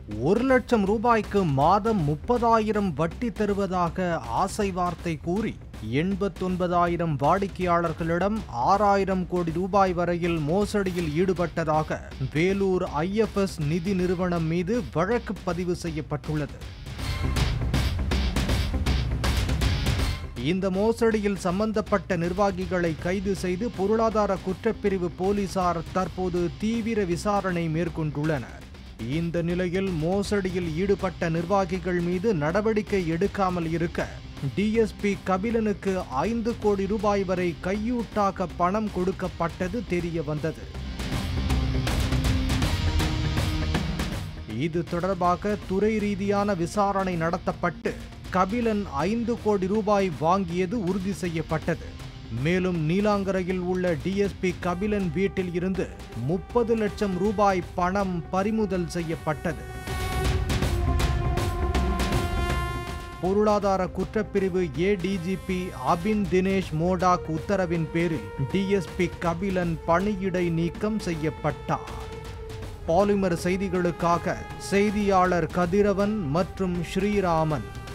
ஒரு லட்சம் ரூபாய்க்கு மாதம் முப்பதாயிரம் வட்டி தருவதாக ஆசை வார்த்தை கூறி எண்பத்தொன்பதாயிரம் வாடிக்கையாளர்களிடம் ஆறாயிரம் கோடி ரூபாய் வரையில் மோசடியில் ஈடுபட்டதாக வேலூர் ஐஎஃப்எஸ் நிதி நிறுவனம் மீது வழக்கு பதிவு செய்யப்பட்டுள்ளது இந்த மோசடியில் சம்பந்தப்பட்ட நிர்வாகிகளை கைது செய்து பொருளாதார குற்றப்பிரிவு போலீசார் தற்போது தீவிர விசாரணை மேற்கொண்டுள்ளனர் இந்த நிலையில் மோசடியில் ஈடுபட்ட நிர்வாகிகள் மீது நடவடிக்கை எடுக்காமல் இருக்க டிஎஸ்பி கபிலனுக்கு ஐந்து கோடி ரூபாய் வரை கையூட்டாக பணம் கொடுக்கப்பட்டது தெரிய வந்தது இது தொடர்பாக துறை ரீதியான விசாரணை நடத்தப்பட்டு கபிலன் ஐந்து கோடி ரூபாய் வாங்கியது உறுதி செய்யப்பட்டது மேலும் நீலாங்கரையில் உள்ள டிஎஸ்பி கபிலன் வீட்டில் இருந்து முப்பது லட்சம் ரூபாய் பணம் பறிமுதல் செய்யப்பட்டது பொருளாதார குற்றப்பிரிவு ஏடிஜிபி அபின் தினேஷ் மோடாக் உத்தரவின் பேரில் டிஎஸ்பி கபிலன் பணியிடை நீக்கம் செய்யப்பட்டார் பாலிமர் செய்திகளுக்காக செய்தியாளர் கதிரவன் மற்றும் ஸ்ரீராமன்